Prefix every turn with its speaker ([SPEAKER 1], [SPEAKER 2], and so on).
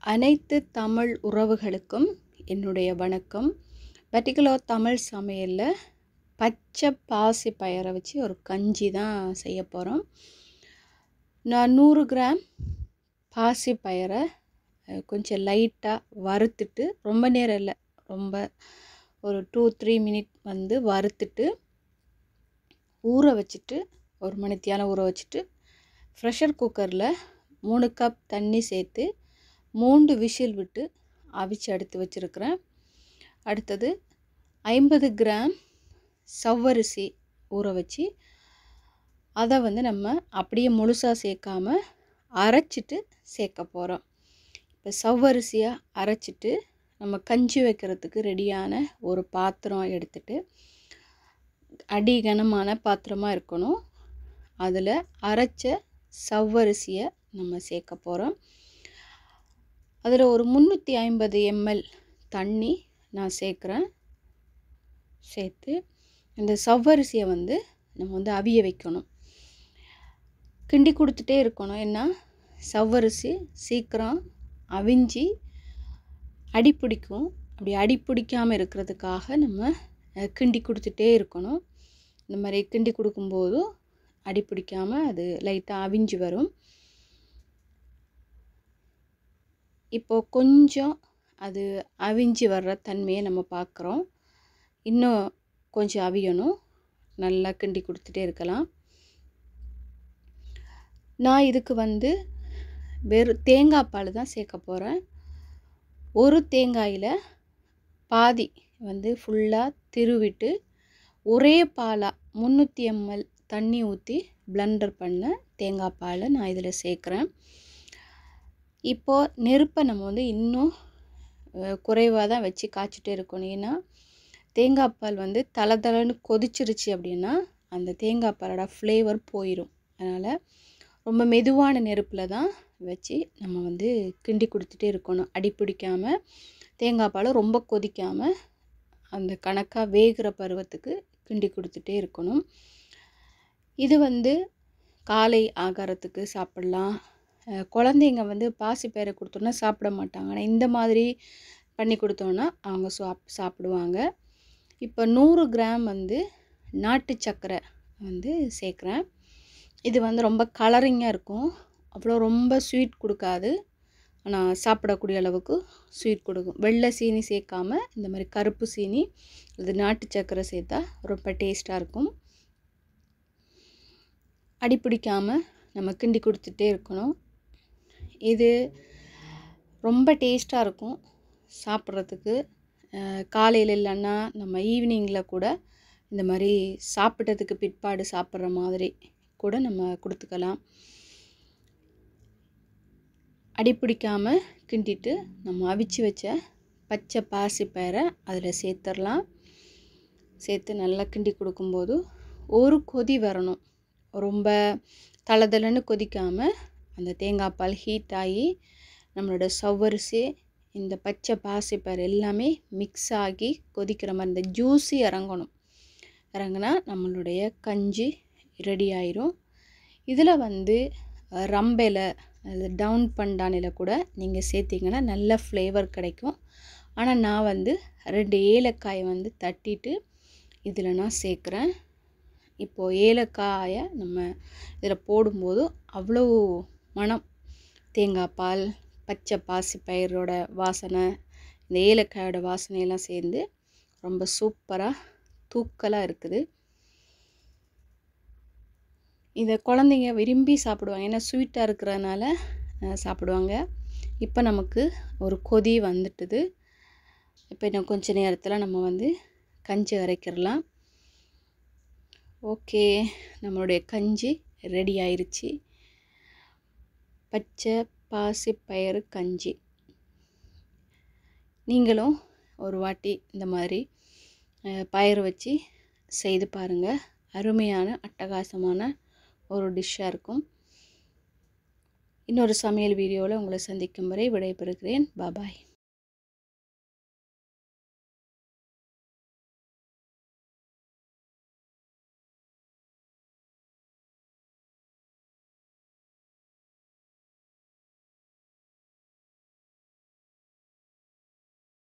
[SPEAKER 1] அனைத்து தமிழ் உறவுகளுக்கும் என்னுடைய வணக்கம் பர்டிகுலர் தமிழ் சமையலில் பச்சை பாசி பயரை வச்சு ஒரு கஞ்சி தான் செய்ய போகிறோம் நான் நூறு கிராம் பாசி பயரை அஹ், கொஞ்சம் லைட்டாக வறுத்துட்டு ரொம்ப நேரம் இல்லை ரொம்ப ஒரு டூ த்ரீ மினிட் வந்து வறுத்துட்டு ஊற வச்சுட்டு ஒரு மணித்தியாலம் ஊற வச்சுட்டு ப்ரெஷர் குக்கரில் மூணு கப் தண்ணி சேர்த்து மூன்று விசில் விட்டு அவிச்சு எடுத்து வச்சுருக்கிறேன் அடுத்தது ஐம்பது கிராம் சவ்வரிசி ஊற வச்சு அதை வந்து நம்ம அப்படியே முழுசாக சேர்க்காம அரைச்சிட்டு சேர்க்க போகிறோம் இப்போ சவ்வரிசியை அரைச்சிட்டு நம்ம கஞ்சி வைக்கிறதுக்கு ரெடியான ஒரு பாத்திரம் எடுத்துட்டு அடி கனமான பாத்திரமாக இருக்கணும் அதில் அரைச்ச சவ்வரிசியை நம்ம சேர்க்க போகிறோம் அதில் ஒரு முந்நூற்றி ஐம்பது எம்எல் தண்ணி நான் சேர்க்குறேன் சேர்த்து இந்த சவ்வரிசியை வந்து நம்ம வந்து அவிய வைக்கணும் கிண்டி கொடுத்துட்டே இருக்கணும் ஏன்னா சவ்வரிசி சீக்கிரம் அவிஞ்சி அடி பிடிக்கும் அப்படி அடி பிடிக்காமல் இருக்கிறதுக்காக நம்ம அஹ், கிண்டி கொடுத்துட்டே இருக்கணும் இந்த மாதிரி கிண்டி கொடுக்கும்போதும் அடி பிடிக்காமல் அது லைட்டாக அவிஞ்சு வரும் இப்போ கொஞ்சம் அது அவிஞ்சு வர்ற தன்மையை நம்ம பார்க்குறோம் இன்னும் கொஞ்சம் அவியணும் நல்லா கிண்டி கொடுத்துட்டே இருக்கலாம் நான் இதுக்கு வந்து வெறும் தேங்காய் பால் தான் சேர்க்க போகிறேன் ஒரு தேங்காயில் பாதி வந்து ஃபுல்லாக திருவிட்டு ஒரே பாலாக முந்நூற்றி எம்எல் தண்ணி ஊற்றி பிளெண்டர் பண்ண தேங்காய் பாலை நான் இதில் சேர்க்குறேன் இப்போது நெருப்பை நம்ம வந்து இன்னும் குறைவாக தான் வச்சு காய்ச்சிட்டே இருக்கணும் ஏன்னா தேங்காய் பால் வந்து தலை தலைன்னு கொதிச்சிருச்சு அப்படின்னா அந்த தேங்காய் பாலோட ஃப்ளேவர் போயிடும் அதனால் ரொம்ப மெதுவான நெருப்பில் தான் வச்சு நம்ம வந்து கிண்டி கொடுத்துட்டே இருக்கணும் அடி பிடிக்காமல் தேங்காய் பால் ரொம்ப கொதிக்காமல் அந்த கணக்காக வேகிற பருவத்துக்கு கிண்டி கொடுத்துட்டே இருக்கணும் இது வந்து காலை ஆகாரத்துக்கு சாப்பிட்லாம் அஹ் குழந்தைங்க வந்து பாசிப்பயிரை கொடுத்தோன்னா சாப்பிட மாட்டாங்க ஆனால் இந்த மாதிரி பண்ணி கொடுத்தோன்னா அவங்க சாப் சாப்பிடுவாங்க இப்போ நூறு கிராம் வந்து நாட்டு சர்க்கரை வந்து சேர்க்குறேன் இது வந்து ரொம்ப கலரிங்காக இருக்கும் அவ்வளோ ரொம்ப ஸ்வீட் கொடுக்காது ஆனால் சாப்பிடக்கூடிய அளவுக்கு ஸ்வீட் கொடுக்கும் வெள்ளை சீனி சேர்க்காம இந்த மாதிரி கருப்பு சீனி இது நாட்டு சர்க்கரை சேர்த்தா ரொம்ப டேஸ்ட்டாக இருக்கும் அடி பிடிக்காமல் நம்ம கிண்டி கொடுத்துட்டே இருக்கணும் இது ரொம்ப டேஸ்ட்டாக இருக்கும் சாப்பிட்றதுக்கு காலையில் இல்லைன்னா நம்ம ஈவினிங்கில் கூட இந்த மாதிரி சாப்பிட்டதுக்கு பிற்பாடு சாப்பிட்ற மாதிரி கூட நம்ம கொடுத்துக்கலாம் அடி பிடிக்காம கிண்டிட்டு நம்ம அவிச்சு வச்ச பச்சை பாசி பயிரை அதில் சேர்த்துடலாம் சேர்த்து நல்லா கிண்டி கொடுக்கும்போது ஒரு கொதி வரணும் ரொம்ப தளதளன்னு கொதிக்காமல் அந்த தேங்காய் பால் ஹீட் ஆகி நம்மளோட சவ்வரிசி இந்த பச்சை பாசிப்பயிறு எல்லாமே மிக்ஸ் ஆகி கொதிக்கிற மாதிரி இந்த ஜூஸி இறங்கணும் இறங்குனா நம்மளுடைய கஞ்சி ரெடி ஆயிரும் இதில் வந்து அஹ், ரம்பையில் அது டவுன் பண்டானில் கூட நீங்கள் சேர்த்திங்கன்னா நல்ல ஃப்ளேவர் கிடைக்கும் ஆனால் நான் வந்து ரெண்டு ஏலக்காயை வந்து தட்டிட்டு இதில் நான் சேர்க்குறேன் இப்போது ஏலக்காயை நம்ம இதில் போடும்போது அவ்வளோ மனம் தேங்காய் பால் பச்சை பாசி பயிரோட வாசனை இந்த ஏலக்காயோட வாசனையெல்லாம் சேர்ந்து ரொம்ப சூப்பராக தூக்கலாக இருக்குது இதை குழந்தைங்க விரும்பி சாப்பிடுவாங்க ஏன்னா ஸ்வீட்டாக இருக்கிறதுனால அஹ், சாப்பிடுவாங்க இப்போ நமக்கு ஒரு கொதி வந்துட்டுது இப்போ இன்னும் கொஞ்ச நேரத்தில் நம்ம வந்து கஞ்சி அரைக்கிடலாம் ஓகே நம்மளுடைய கஞ்சி ரெடி ஆயிருச்சு பச்சை பாசி பயிறு கஞ்சி நீங்களும் ஒரு வாட்டி இந்த மாதிரி அஹ், பயிறு வச்சு செய்து பாருங்கள் அருமையான அட்டகாசமான ஒரு டிஷ்ஷாக இருக்கும் இன்னொரு சமையல் வீடியோவில் உங்களை சந்திக்கும் வரை விடைபெறுகிறேன் பாபாய்